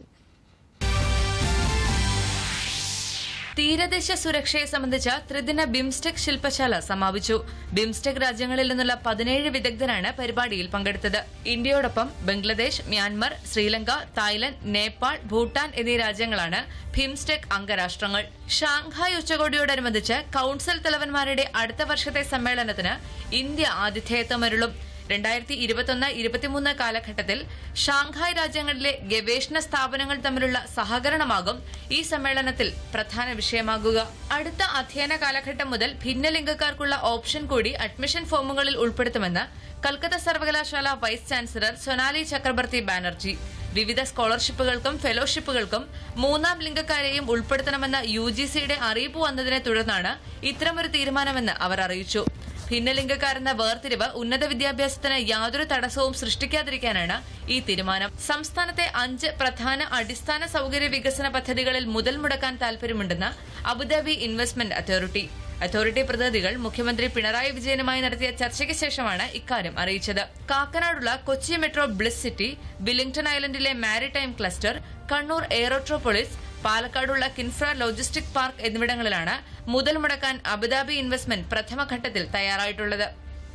തീരദേശ സുരക്ഷയെ സംബന്ധിച്ച ത്രിദിന ബിംസ്റ്റെക് ശില്പശാല സമാപിച്ചു ബിംസ്റ്റെക് രാജ്യങ്ങളിൽ നിന്നുള്ള പതിനേഴ് വിദഗ്ധരാണ് പരിപാടിയിൽ പങ്കെടുത്തത് ഇന്ത്യയോടൊപ്പം ബംഗ്ലാദേശ് മ്യാൻമർ ശ്രീലങ്ക തായ്ലൻഡ് നേപ്പാൾ ഭൂട്ടാൻ എന്നീ രാജ്യങ്ങളാണ് ബിംസ്റ്റെക് അംഗരാഷ്ട്രങ്ങൾ ഷാങ്ഹായ് ഉച്ചകോടിയോടനുബന്ധിച്ച് കൌൺസിൽ തലവന്മാരുടെ അടുത്ത വർഷത്തെ സമ്മേളനത്തിന് ഇന്ത്യ ആതിഥേയത്വമരുളും രണ്ടായിരത്തി ഇരുപത്തൊന്ന് ഇരുപത്തിമൂന്ന് കാലഘട്ടത്തിൽ ഷാങ്ഹായ് രാജ്യങ്ങളിലെ ഗവേഷണ സ്ഥാപനങ്ങൾ തമ്മിലുള്ള സഹകരണമാകും ഈ സമ്മേളനത്തിൽ പ്രധാന വിഷയമാകുക അടുത്ത അധ്യയന കാലഘട്ടം മുതൽ ഭിന്നലിംഗക്കാർക്കുള്ള ഓപ്ഷൻ കൂടി അഡ്മിഷൻ ഫോമുകളിൽ ഉൾപ്പെടുത്തുമെന്ന് കൽക്കത്ത സർവകലാശാല വൈസ് ചാൻസലർ സൊനാലി ചക്രബർത്തി ബാനർജി വിവിധ സ്കോളർഷിപ്പുകൾക്കും ഫെലോഷിപ്പുകൾക്കും മൂന്നാം ലിംഗക്കാരെയും ഉൾപ്പെടുത്തണമെന്ന യു ജി സിയുടെ അറിയിപ്പ് വന്നതിനെ തുടർന്നാണ് ഇത്തരമൊരു തീരുമാനമെന്ന് അവർ അറിയിച്ചു ഭിന്നലിംഗക്കാരെന്ന വേർതിരിവ് ഉന്നത വിദ്യാഭ്യാസത്തിന് യാതൊരു തടസ്സവും സൃഷ്ടിക്കാതിരിക്കാനാണ് ഈ തീരുമാനം സംസ്ഥാനത്തെ അഞ്ച് പ്രധാന അടിസ്ഥാന സൌകര്യ വികസന പദ്ധതികളിൽ മുതൽ മുടക്കാൻ താൽപര്യമുണ്ടെന്ന് അബുദാബി ഇൻവെസ്റ്റ്മെന്റ് അതോറിറ്റി അതോറിറ്റി പ്രതിനിധികൾ മുഖ്യമന്ത്രി പിണറായി വിജയനുമായി നടത്തിയ ചർച്ചയ്ക്ക് ശേഷമാണ് ഇക്കാര്യം അറിയിച്ചത് കാക്കനാടുള്ള Kochi metro bliss city Willingdon ഐലൻഡിലെ മാരിടൈം ക്ലസ്റ്റർ കണ്ണൂർ എയറോട്രോപോളിസ് പാലക്കാടുള്ള കിൻഫ്ര ലോജിസ്റ്റിക് പാർക്ക് എന്നിവിടങ്ങളിലാണ് മുതൽ മുടക്കാൻ അബുദാബി ഇൻവെസ്റ്റ്മെന്റ് പ്രഥമഘട്ടത്തിൽ തയ്യാറായിട്ടുള്ളത്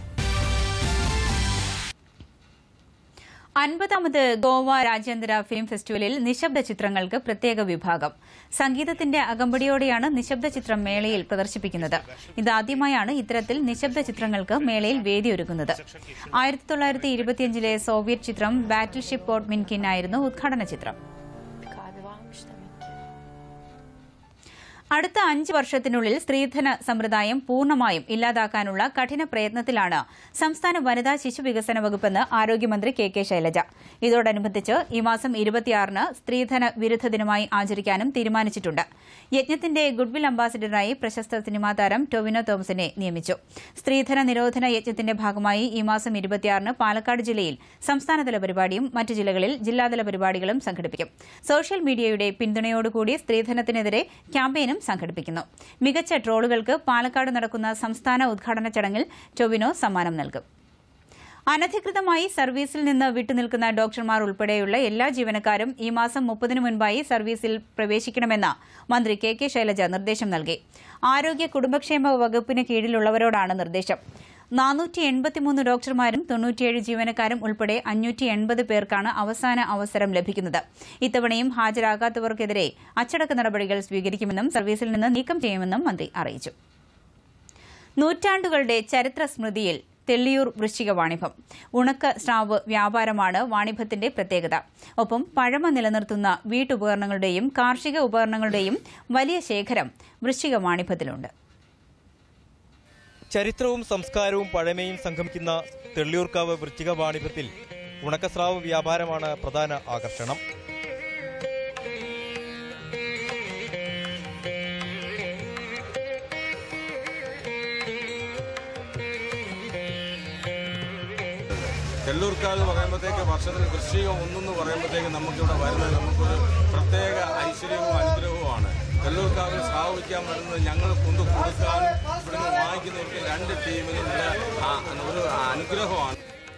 അൻപതാമത് ഗോവ രാജ്യാന്തര ഫിലിം ഫെസ്റ്റിവലിൽ നിശബ്ദ ചിത്രങ്ങൾക്ക് പ്രത്യേക വിഭാഗം സംഗീതത്തിന്റെ അകമ്പടിയോടെയാണ് നിശബ്ദ ചിത്രം മേളയിൽ പ്രദർശിപ്പിക്കുന്നത് ഇതാദ്യമായാണ് ഇത്തരത്തിൽ നിശബ്ദ ചിത്രങ്ങൾക്ക് മേളയിൽ വേദിയൊരുക്കുന്നത് ആയിരത്തി തൊള്ളായിരത്തി ഇരുപത്തിയഞ്ചിലെ സോവിയറ്റ് ചിത്രം ബാറ്റിൽ ഷിപ്പ് പോർട്ട് മിൻകിൻ ആയിരുന്നു ഉദ്ഘാടന ചിത്രം അടുത്ത അഞ്ച് വർഷത്തിനുള്ളിൽ സ്ത്രീധന സമ്പ്രദായം പൂർണ്ണമായും ഇല്ലാതാക്കാനുള്ള കഠിന പ്രയത്നത്തിലാണ് സംസ്ഥാന വനിതാ ശിശു വികസന വകുപ്പെന്ന് ആരോഗ്യമന്ത്രി കെ കെ ശൈലജ ഇതോടനുബന്ധിച്ച് ഈ മാസം ഇരുപത്തിയാറിന് സ്ത്രീധന വിരുദ്ധ ദിനമായി ആചരിക്കാനും തീരുമാനിച്ചിട്ടുണ്ട് യജ്ഞത്തിന്റെ ഗുഡ്വിൽ അംബാസിഡറായി പ്രശസ്ത സിനിമാ താരം ടൊവിനോ തോമസിനെ നിയമിച്ചു സ്ത്രീധന നിരോധന യജ്ഞത്തിന്റെ ഭാഗമായി ഈ മാസം ഇരുപത്തിയാറിന് പാലക്കാട് ജില്ലയിൽ സംസ്ഥാനതല പരിപാടിയും മറ്റ് ജില്ലകളിൽ ജില്ലാതല പരിപാടികളും സംഘടിപ്പിക്കും സോഷ്യൽ മീഡിയയുടെ പിന്തുണയോടുകൂടി സ്ത്രീധനത്തിനെതിരെ ക്യാമ്പയിനും സംഘടിപ്പിക്കുന്നു മികച്ച ട്രോളുകൾക്ക് പാലക്കാട് നടക്കുന്ന സംസ്ഥാന ഉദ്ഘാടന ചടങ്ങിൽ ടൊവിനോ സമ്മാനം നൽകും അനധികൃതമായി സർവീസിൽ നിന്ന് വിട്ടുനിൽക്കുന്ന ഡോക്ടർമാർ ഉൾപ്പെടെയുള്ള എല്ലാ ജീവനക്കാരും ഈ മാസം മുപ്പതിനു മുൻപായി സർവീസിൽ പ്രവേശിക്കണമെന്ന് മന്ത്രി കെ കെ ശൈലജ നിർദ്ദേശം നൽകി ആരോഗ്യ കുടുംബക്ഷേമ വകുപ്പിന് കീഴിലുള്ളവരോടാണ് നിർദ്ദേശം നാനൂറ്റി എൺപത്തിമൂന്ന് ഡോക്ടർമാരും തൊണ്ണൂറ്റിയേഴ് ജീവനക്കാരും ഉൾപ്പെടെ അഞ്ഞൂറ്റി എൺപത് പേർക്കാണ് അവസാന അവസരം ലഭിക്കുന്നത് ഇത്തവണയും ഹാജരാകാത്തവർക്കെതിരെ അച്ചടക്ക നടപടികൾ സ്വീകരിക്കുമെന്നും സർവീസിൽ നിന്ന് നീക്കം ചെയ്യുമെന്നും മന്ത്രി അറിയിച്ചു നൂറ്റാണ്ടുകളുടെ ചരിത്ര സ്മൃതിയിൽ തെള്ളിയൂർ വൃശ്ചിക വാണിഭം ഉണക്ക സ്രാവ് വ്യാപാരമാണ് വാണിഭത്തിന്റെ പ്രത്യേകത ഒപ്പം പഴമ നിലനിർത്തുന്ന വീട്ടുപകരണങ്ങളുടെയും കാർഷിക ഉപകരണങ്ങളുടെയും വലിയ ശേഖരം വൃശ്ചിക വാണിഭത്തിലുണ്ട് ചരിത്രവും സംസ്കാരവും പഴമയും സംഗമിക്കുന്ന തെള്ളിയൂർക്കാവ് വൃശ്ചിക വാണിഭത്തിൽ ഉണക്കസ്രാവ് വ്യാപാരമാണ് പ്രധാന ആകർഷണം തെല്ലൂർക്കാവ് എന്ന് പറയുമ്പോഴത്തേക്ക് വർഷത്തിൽ വൃശ്ചികം ഒന്നെന്ന് പറയുമ്പോഴത്തേക്ക് നമുക്കിവിടെ വരുന്നത് നമുക്കൊരു പ്രത്യേക ഐശ്വര്യവും അനുഗ്രഹവുമാണ് തെല്ലൂർക്കാവിൽ സ്ഥാപിക്കാൻ വരുന്നത് ഞങ്ങൾ കൊണ്ട് കൊടുക്കാനും ഇവിടുന്ന് വാങ്ങിക്കുന്നവർക്ക് രണ്ട് ടീമിനും ഉള്ള ആ ഒരു അനുഗ്രഹമാണ്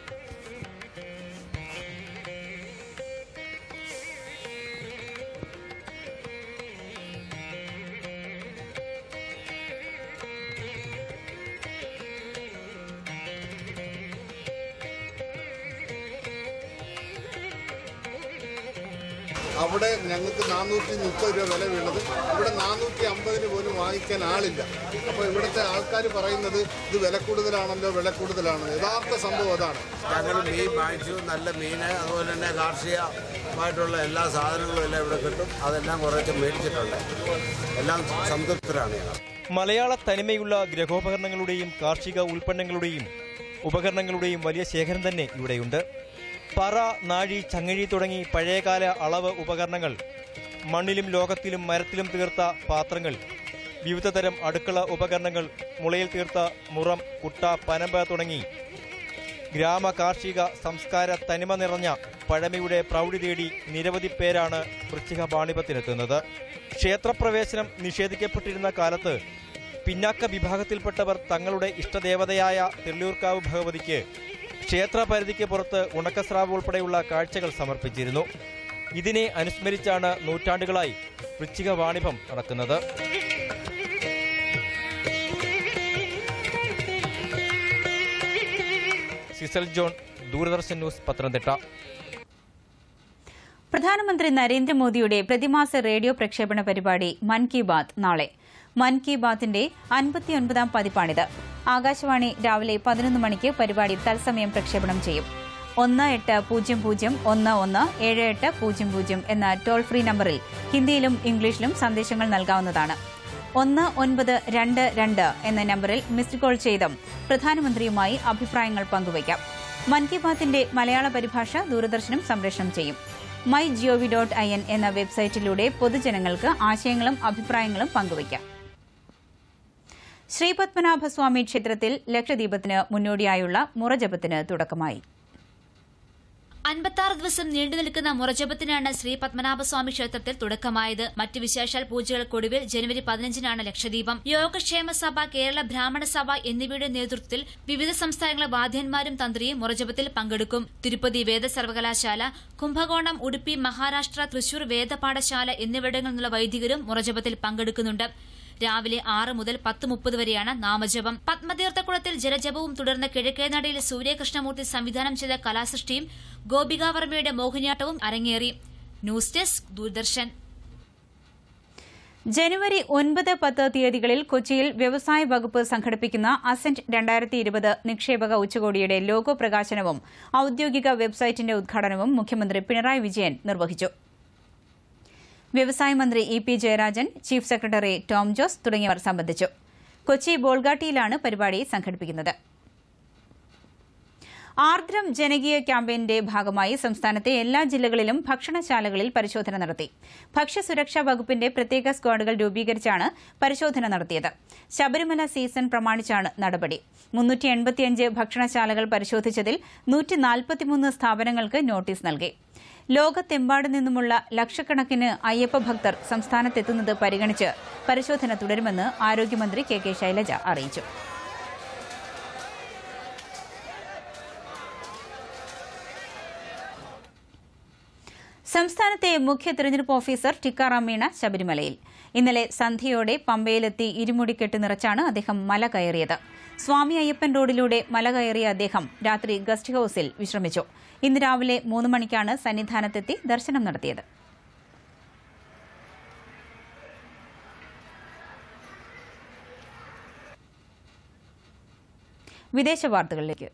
അവിടെ ഞങ്ങൾക്ക് നാനൂറ്റി മുപ്പത് രൂപ വില വീണത് ഇവിടെ നാനൂറ്റി അമ്പതിന് പോലും വാങ്ങിക്കാൻ ആളില്ല അപ്പോൾ ഇവിടുത്തെ ആൾക്കാർ പറയുന്നത് ഇത് വില കൂടുതലാണല്ലോ വില കൂടുതലാണല്ലോ യഥാർത്ഥ സംഭവം അതാണ് ഞങ്ങൾ മീൻ വാങ്ങിച്ചു നല്ല മീൻ അതുപോലെ തന്നെ കാർഷികമായിട്ടുള്ള എല്ലാ സാധനങ്ങളും എല്ലാം ഇവിടെ കിട്ടും അതെല്ലാം കുറച്ച് മേടിച്ചിട്ടുണ്ട് എല്ലാം സംതൃപ്തരാണ് ഞങ്ങൾ മലയാള തനിമയുള്ള ഗ്രഹോപകരണങ്ങളുടെയും കാർഷിക ഉൽപ്പന്നങ്ങളുടെയും ഉപകരണങ്ങളുടെയും വലിയ ശേഖരം തന്നെ ഇവിടെയുണ്ട് പറ നാഴി ചങ്ങഴി തുടങ്ങി പഴയകാല അളവ് ഉപകരണങ്ങൾ മണ്ണിലും ലോകത്തിലും മരത്തിലും തീർത്ത പാത്രങ്ങൾ വിവിധ തരം അടുക്കള ഉപകരണങ്ങൾ മുളയിൽ തീർത്ത മുറം കുട്ട പനമ്പ തുടങ്ങി ഗ്രാമ കാർഷിക സംസ്കാര തനിമ നിറഞ്ഞ പഴമയുടെ പ്രൗഢി തേടി നിരവധി പേരാണ് വൃശ്ചിക പാണിപത്തിനെത്തുന്നത് ക്ഷേത്രപ്രവേശനം നിഷേധിക്കപ്പെട്ടിരുന്ന കാലത്ത് പിന്നാക്ക വിഭാഗത്തിൽപ്പെട്ടവർ തങ്ങളുടെ ഇഷ്ടദേവതയായ തെള്ളിയൂർക്കാവ് ഭഗവതിക്ക് ക്ഷേത്ര പരിധിക്ക് പുറത്ത് ഉണക്കസ്രാവ് ഉൾപ്പെടെയുള്ള കാഴ്ചകൾ സമർപ്പിച്ചിരുന്നു ഇതിനെ അനുസ്മരിച്ചാണ് നൂറ്റാണ്ടുകളായി വൃശ്ചിക വാണിഭം നടക്കുന്നത് സിസൽ ജോൺ ദൂരദർശൻ ന്യൂസ് പത്തനംതിട്ട പ്രധാനമന്ത്രി നരേന്ദ്രമോദിയുടെ പ്രതിമാസ റേഡിയോ പ്രക്ഷേപണ പരിപാടി മൻ കി ബാത് നാളെ മൻ കി ബാത്തിന്റെ അൻപത്തിയൊൻപതാം പതിപ്പാണിത് ആകാശവാണി രാവിലെ പതിനൊന്ന് മണിക്ക് പരിപാടി തത്സമയം പ്രക്ഷേപണം ചെയ്യും ഒന്ന് എട്ട് പൂജ്യം പൂജ്യം ഒന്ന് ഒന്ന് ഏഴ് എട്ട് പൂജ്യം പൂജ്യം എന്ന ടോൾ ഫ്രീ നമ്പറിൽ ഹിന്ദിയിലും ഇംഗ്ലീഷിലും സന്ദേശങ്ങൾ നൽകാവുന്നതാണ് ഒന്ന് ഒൻപത് രണ്ട് രണ്ട് എന്ന നമ്പറിൽ മിസ്ഡ് കോൾ ചെയ്തും പ്രധാനമന്ത്രിയുമായി അഭിപ്രായങ്ങൾ പങ്കുവയ്ക്കാം മൻ കി ബാത്തിന്റെ മലയാള പരിഭാഷ ദൂരദർശനം സംപ്രേഷണം ചെയ്യും my G O V dot I N എന്ന വെബ്സൈറ്റിലൂടെ പൊതുജനങ്ങൾക്ക് ആശയങ്ങളും അഭിപ്രായങ്ങളും പങ്കുവയ്ക്കാം ശ്രീപത്മനാഭസ്വാമി ക്ഷേത്രത്തിൽ ലക്ഷദീപത്തിന് മുന്നോടിയായുള്ള മുറജപത്തിന് തുടക്കമായി അൻപത്താറ് ദിവസം നീണ്ടു നിൽക്കുന്ന മുറജപത്തിനാണ് ശ്രീ പത്മനാഭസ്വാമി ക്ഷേത്രത്തിൽ തുടക്കമായത് മറ്റ് വിശേഷാൽ പൂജകൾക്കൊടുവിൽ ജനുവരി പതിനഞ്ചിനാണ് ലക്ഷദീപം യോഗക്ഷേമ സഭ കേരള ബ്രാഹ്മണ സഭ എന്നിവയുടെ നേതൃത്വത്തിൽ വിവിധ സംസ്ഥാനങ്ങളെ വാദ്യന്മാരും തന്ത്രിയും മുറജപത്തിൽ പങ്കെടുക്കും തിരുപ്പതി വേദ സർവകലാശാല കുംഭകോണം ഉടുപ്പി മഹാരാഷ്ട്ര തൃശൂർ വേദപാഠശാല എന്നിവിടങ്ങളിൽ നിന്നുള്ള വൈദികരും മുറജപത്തിൽ പങ്കെടുക്കുന്നുണ്ട് രാവിലെ ആറ് മുതൽ പത്ത് മുപ്പത് വരെയാണ് നാമജപം പത്മതീർത്ഥക്കുളത്തിൽ ജലജപവും തുടർന്ന് കിഴക്കേനടയിൽ സൂര്യകൃഷ്ണമൂർത്തി സംവിധാനം ചെയ്ത കലാസൃഷ്ടിയും ഗോപികാവർമ്മയുടെ മോഹിനിയാട്ടവും അരങ്ങേറി ന്യൂസ് ഡെസ്ക് ദൂരദർശൻ ജനുവരി ഒൻപത് പത്ത് തീയതികളിൽ കൊച്ചിയിൽ വ്യവസായ വകുപ്പ് സംഘടിപ്പിക്കുന്ന അസെന്റ് രണ്ടായിരത്തി ഇരുപത് നിക്ഷേപക ഉച്ചകോടിയുടെ ലോഗോ പ്രകാശനവും ഔദ്യോഗിക വെബ്സൈറ്റിന്റെ ഉദ്ഘാടനവും മുഖ്യമന്ത്രി പിണറായി വിജയൻ നിർവഹിച്ചു വ്യവസായ മന്ത്രി E P Jayarajan chief secretary Tom Jose തുടങ്ങിയവർ സംബന്ധിച്ചു കൊച്ചി ബോൾഗാട്ടിയിലാണ് പരിപാടി സംഘടിപ്പിക്കുന്നത് ആർദ്രം ജനകീയ ക്യാമ്പയിന്റെ ഭാഗമായി സംസ്ഥാനത്തെ എല്ലാ ജില്ലകളിലും ഭക്ഷണശാലകളിൽ പരിശോധന നടത്തി ഭക്ഷ്യസുരക്ഷാ വകുപ്പിന്റെ പ്രത്യേക സ്ക്വാഡുകൾ രൂപീകരിച്ചാണ് പരിശോധന നടത്തിയത് ശബരിമല സീസൺ പ്രമാണിച്ചാണ് നടപടി മുന്നൂറ്റി എൺപത്തിയഞ്ച് ഭക്ഷണശാലകൾ പരിശോധിച്ചതിൽ നൂറ്റി നാൽപ്പത്തിമൂന്ന് സ്ഥാപനങ്ങൾക്ക് നോട്ടീസ് നൽകി ലോകത്തെമ്പാടു നിന്നുമുള്ള ലക്ഷക്കണക്കിന് അയ്യപ്പ ഭക്തർ സംസ്ഥാനത്തെത്തുന്നത് പരിഗണിച്ച് പരിശോധന തുടരുമെന്ന് ആരോഗ്യമന്ത്രി കെ കെ ശൈലജ അറിയിച്ചു സംസ്ഥാനത്തെ മുഖ്യ തെരഞ്ഞെടുപ്പ് ഓഫീസർ ടിക്കാറാം മീണ ശബരിമലയിൽ ഇന്നലെ സന്ധ്യയോടെ പമ്പയിലെത്തി ഇരുമുടിക്കെട്ട് നിറച്ചാണ് അദ്ദേഹം മല കയറിയത് സ്വാമി അയ്യപ്പൻ റോഡിലൂടെ മല കയറിയ അദ്ദേഹം രാത്രി ഗസ്റ്റ് ഹൌസിൽ വിശ്രമിച്ചു ഇന്ന് രാവിലെ മൂന്ന് മണിക്കാണ് സന്നിധാനത്തെത്തി ദർശനം നടത്തിയത് വിദേശ വാർത്തകളിലേക്ക്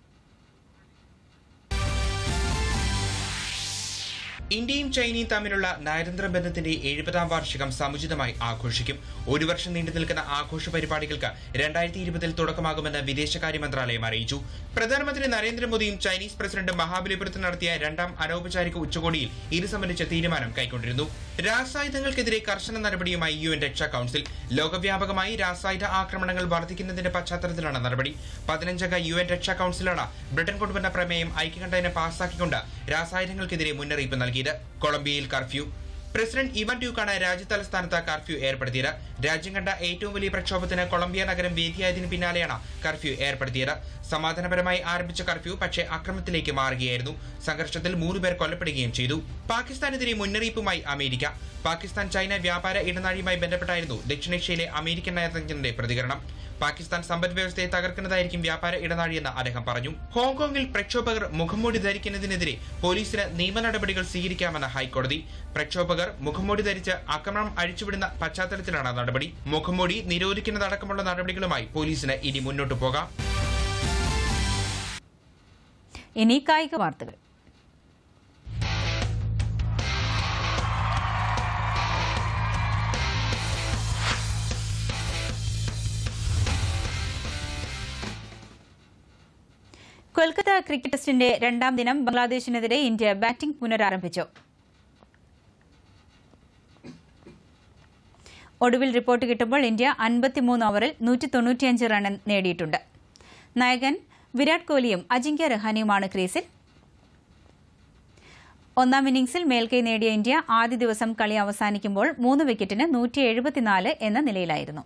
ഇന്ത്യയും ചൈനയും തമ്മിലുള്ള നയതന്ത്ര ബന്ധത്തിന്റെ എഴുപതാം വാർഷികം സമുചിതമായി ആഘോഷിക്കും ഒരു വർഷം നീണ്ടു നിൽക്കുന്ന ആഘോഷ പരിപാടികൾക്ക് രണ്ടായിരത്തി ഇരുപതിൽ തുടക്കമാകുമെന്ന് വിദേശകാര്യ മന്ത്രാലയം അറിയിച്ചു പ്രധാനമന്ത്രി നരേന്ദ്രമോദിയും ചൈനീസ് പ്രസിഡന്റ് മഹാബലിപുരത്ത് നടത്തിയ രണ്ടാം അനൌപചാരിക ഉച്ചകോടിയിൽ ഇത് സംബന്ധിച്ച തീരുമാനം കൈക്കൊണ്ടിരുന്നു രാസായുധങ്ങൾക്കെതിരെ കർശന നടപടിയുമായി യു എൻ രക്ഷാ കൌൺസിൽ ലോകവ്യാപകമായി രാസായുധ ആക്രമണങ്ങൾ വർദ്ധിക്കുന്നതിന്റെ പശ്ചാത്തലത്തിലാണ് നടപടി പതിനഞ്ചംഗ യു എൻ രക്ഷാ കൌൺസിലാണ് ബ്രിട്ടൻ കൊണ്ടുവന്ന പ്രമേയം ഐക്യകണ്ഠേന പാസാക്കിക്കൊണ്ട് രാസായുധങ്ങൾക്കെതിരെ മുന്നറിയിപ്പ് നൽകിയത് കൊളംബിയയിൽ കർഫ്യൂ പ്രസിഡന്റ് ഇവൻ ഡ്യൂക്കാണ് രാജ്യതലസ്ഥാനത്ത് കർഫ്യൂ ഏർപ്പെടുത്തിയത് രാജ്യം കണ്ട ഏറ്റവും വലിയ പ്രക്ഷോഭത്തിന് കൊളംബിയ നഗരം വേദിയായതിനു പിന്നാലെയാണ് കർഫ്യൂ ഏർപ്പെടുത്തിയത് സമാധാനപരമായി ആരംഭിച്ച കർഫ്യൂ പക്ഷേ അക്രമത്തിലേക്ക് മാറുകയായിരുന്നു സംഘർഷത്തിൽ മൂന്ന് പേർ കൊല്ലപ്പെടുകയും ചെയ്തു പാകിസ്ഥാനെതിരെ മുന്നറിയിപ്പുമായി അമേരിക്ക പാകിസ്ഥാൻ ചൈന വ്യാപാര ഇടനാഴിയുമായി ബന്ധപ്പെട്ടായിരുന്നു ദക്ഷിണേഷ്യയിലെ അമേരിക്കൻ നയതന്ത്രജ്ഞന്റെ പ്രതികരണം പാകിസ്ഥാൻ സമ്പദ് വ്യവസ്ഥയെ തകർക്കുന്നതായിരിക്കും വ്യാപാര ഇടനാഴിയെന്ന് അദ്ദേഹം പറഞ്ഞു ഹോങ്കോങ്ങിൽ പ്രക്ഷോഭകർ മുഖംമൂടി ധരിക്കുന്നതിനെതിരെ പോലീസിന് നിയമ നടപടികൾ സ്വീകരിക്കാമെന്ന് ഹൈക്കോടതി പ്രക്ഷോഭകർ മുഖംമൂടി ധരിച്ച് ആക്രമണം അഴിച്ചുവിടുന്ന പശ്ചാത്തലത്തിലാണ് നടപടി മുഖംമൂടി നിരോധിക്കുന്നതടക്കമുള്ള നടപടികളുമായി പോലീസിന് ഇനി മുന്നോട്ടു പോകാം ഇനി കായിക വാർത്തകൾ കൊൽക്കത്ത ക്രിക്കറ്റ് ടെസ്റ്റിന്റെ രണ്ടാം ദിനം ബംഗ്ലാദേശിനെതിരെ ഇന്ത്യ ബാറ്റിംഗ് പുനരാരംഭിച്ചു ഒടുവിൽ റിപ്പോർട്ട് കിട്ടുമ്പോൾ ഇന്ത്യ അൻപത്തിമൂന്ന് ഓവറിൽ നൂറ്റി തൊണ്ണൂറ്റിയഞ്ച് റൺ നേടിയിട്ടുണ്ട് നായകൻ വിരാട് കോഹ്ലിയും അജിങ്ക്യ രഹാനിയുമാണ് ക്രീസിൽ ഒന്നാം ഇന്നിംഗ്സിൽ മേൽക്കൈ നേടിയ ഇന്ത്യ ആദ്യ ദിവസം കളി അവസാനിക്കുമ്പോൾ മൂന്ന് വിക്കറ്റിന് നൂറ്റി എഴുപത്തിനാല് എന്ന നിലയിലായിരുന്നു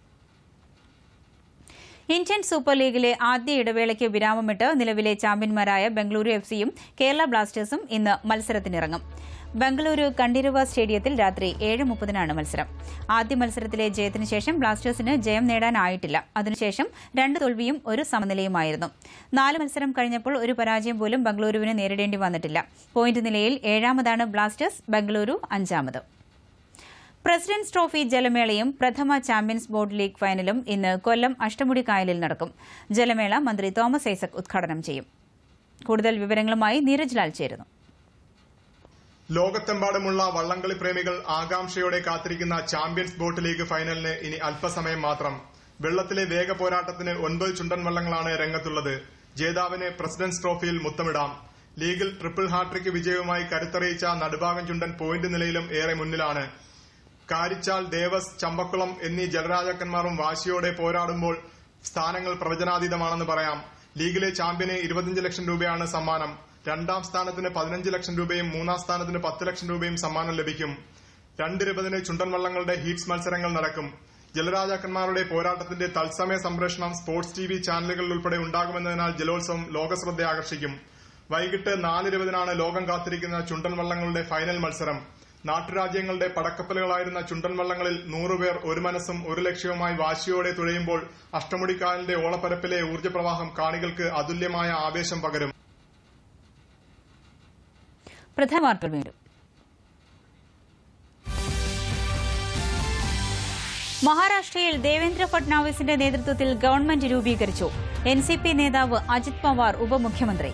ഇന്ത്യൻ സൂപ്പർ ലീഗിലെ ആദ്യ ഇടവേളയ്ക്ക് വിരാമമിട്ട് നിലവിലെ ചാമ്പ്യന്മാരായ ബംഗളൂരു എഫ് സിയും കേരള ബ്ലാസ്റ്റേഴ്സും ഇന്ന് മത്സരത്തിനിറങ്ങും ബംഗളൂരു കണ്ടിരുവ സ്റ്റേഡിയത്തിൽ രാത്രി ഏഴ് മുപ്പതിനാണ് മത്സരം ആദ്യ മത്സരത്തിലെ ജയത്തിന് ശേഷം ബ്ലാസ്റ്റേഴ്സിന് ജയം നേടാനായിട്ടില്ല അതിനുശേഷം രണ്ട് തോൽവിയും ഒരു സമനിലയുമായിരുന്നു നാല് മത്സരം കഴിഞ്ഞപ്പോൾ ഒരു പരാജയം പോലും ബംഗളൂരുവിന് നേരിടേണ്ടി വന്നിട്ടില്ല പോയിന്റ് നിലയിൽ ഏഴാമതാണ് ബ്ലാസ്റ്റേഴ്സ് ബംഗളൂരു അഞ്ചാമത് പ്രസിഡന്റ്സ് ട്രോഫി ജലമേളയും പ്രഥമ ചാമ്പ്യൻസ് ബോർഡ് ലീഗ് ഫൈനലും ഇന്ന് കൊല്ലം അഷ്ടമുടി കായലിൽ നടക്കും ജലമേള മന്ത്രി തോമസ് ഐസക് ഉദ്ഘാടനം ചെയ്യും കൂടുതൽ വിവരങ്ങളുമായി നീരജ് ലാൽ ചേരുന്നു ലോകത്തെമ്പാടുമുള്ള വള്ളംകളി പ്രേമികൾ ആകാംക്ഷയോടെ കാത്തിരിക്കുന്ന ചാമ്പ്യൻസ് ബോട്ട് ലീഗ് ഫൈനലിന് ഇനി അല്പസമയം മാത്രം വെള്ളത്തിലെ വേഗ പോരാട്ടത്തിന് ഒൻപത് ചുണ്ടൻ വള്ളങ്ങളാണ് രംഗത്തുള്ളത് ജേതാവിന് പ്രസിഡന്റ്സ് ട്രോഫിയിൽ മുത്തമിടാം ലീഗിൽ ട്രിപ്പിൾ ഹാട്രിക് വിജയവുമായി കരുത്തറിയിച്ച നടുഭാഗം ചുണ്ടൻ പോയിന്റ് നിലയിലും ഏറെ മുന്നിലാണ് കാരിച്ചാൽ ദേവസ് ചമ്പക്കുളം എന്നീ ജലരാജാക്കന്മാരും വാശിയോടെ പോരാടുമ്പോൾ സ്ഥാനങ്ങൾ പ്രവചനാതീതമാണെന്ന് പറയാം ലീഗിലെ ചാമ്പ്യന് ഇരുപത്തിയഞ്ച് ലക്ഷം രൂപയാണ് സമ്മാനം രണ്ടാം സ്ഥാനത്തിന് പതിനഞ്ച് ലക്ഷം രൂപയും മൂന്നാം സ്ഥാനത്തിന് പത്ത് ലക്ഷം രൂപയും സമ്മാനം ലഭിക്കും രണ്ടിരുപതിന് ചുണ്ടൻ വള്ളങ്ങളുടെ ഹീറ്റ്സ് മത്സരങ്ങൾ നടക്കും ജലരാജാക്കന്മാരുടെ പോരാട്ടത്തിന്റെ തത്സമയ സംപ്രേഷണം സ്പോർട്സ് ടി വി ചാനലുകളിൽ ഉൾപ്പെടെ ഉണ്ടാകുമെന്നതിനാൽ ജലോത്സവം ലോകശ്രദ്ധ ആകർഷിക്കും വൈകിട്ട് നാലിരുപതിനാണ് ലോകം കാത്തിരിക്കുന്ന ചുണ്ടൻ വള്ളങ്ങളുടെ ഫൈനൽ മത്സരം നാട്ടുരാജ്യങ്ങളുടെ പടക്കപ്പലുകളായിരുന്ന ചുണ്ടൻ വള്ളങ്ങളിൽ നൂറുപേർ ഒരു മനസ്സും ഒരു ലക്ഷ്യവുമായി വാശിയോടെ തുഴയുമ്പോൾ അഷ്ടമുടിക്കാലിന്റെ ഓളപ്പരപ്പിലെ ഊർജ്ജപ്രവാഹം കാണികൾക്ക് അതുല്യമായ ആവേശം പകരും പ്രധാന വാർത്തകൾ വീണ്ടും മഹാരാഷ്ട്രയിൽ ദേവേന്ദ്ര ഫട്നാവിസിന്റെ നേതൃത്വത്തിൽ ഗവൺമെന്റ് രൂപീകരിച്ചു എൻ സി പി നേതാവ് അജിത് പവാർ ഉപമുഖ്യമന്ത്രി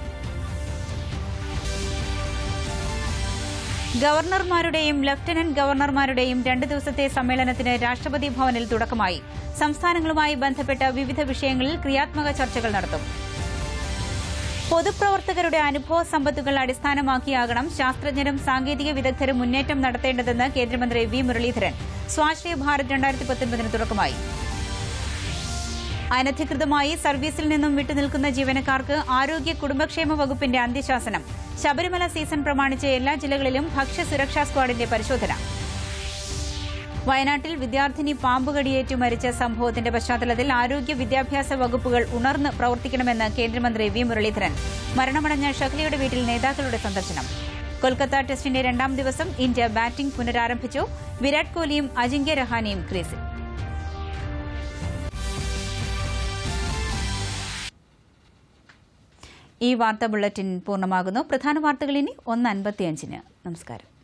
ഗവർണർമാരുടെയും ലഫ്റ്റനന്റ് ഗവർണർമാരുടെയും രണ്ട് ദിവസത്തെ സമ്മേളനത്തിന് രാഷ്ട്രപതി ഭവനിൽ തുടക്കമായി സംസ്ഥാനങ്ങളുമായി ബന്ധപ്പെട്ട വിവിധ വിഷയങ്ങളിൽ ക്രിയാത്മക ചർച്ചകൾ നടത്തും പൊതുപ്രവർത്തകരുടെ അനുഭവ സമ്പത്തുകൾ അടിസ്ഥാനമാക്കിയാകണം ശാസ്ത്രജ്ഞരും സാങ്കേതിക വിദഗ്ധരും മുന്നേറ്റം നടത്തേണ്ടതെന്ന് കേന്ദ്രമന്ത്രി വി മുരളീധരൻ സ്വാശ്രയ ഭാരത് രണ്ടായിരത്തി പത്തൊൻപതിന് തുടക്കമായി അനധികൃതമായി സർവീസിൽ നിന്നും വിട്ടുനിൽക്കുന്ന ജീവനക്കാർക്ക് ആരോഗ്യ കുടുംബക്ഷേമ വകുപ്പിന്റെ അന്ത്യശാസനം ശബരിമല സീസൺ പ്രമാണിച്ച് എല്ലാ ജില്ലകളിലും ഭക്ഷ്യസുരക്ഷാ സ്ക്വാഡിന്റെ പരിശോധന വയനാട്ടിൽ വിദ്യാർത്ഥിനി പാമ്പുകടിയേറ്റു മരിച്ച സംഭവത്തിന്റെ പശ്ചാത്തലത്തിൽ ആരോഗ്യ വിദ്യാഭ്യാസ വകുപ്പുകൾ ഉണർന്ന് പ്രവർത്തിക്കണമെന്ന് കേന്ദ്രമന്ത്രി വി മുരളീധരൻ മരണമടഞ്ഞ ഷഹ്ലയുടെ വീട്ടിൽ നേതാക്കളുടെ സന്ദർശനം കൊൽക്കത്ത ടെസ്റ്റിന്റെ രണ്ടാം ദിവസം ഇന്ത്യ ബാറ്റിംഗ് പുനരാരംഭിച്ചു വിരാട് കോഹ്ലിയും അജിങ്ക്യ രഹാനെയും ക്രീസിൽ ഈ വാർത്താ ബുള്ളറ്റിൻ പൂർണ്ണമാകുന്നു പ്രധാന വാർത്തകൾ ഇനി ഒന്ന് അൻപത്തിയഞ്ചിന് നമസ്കാരം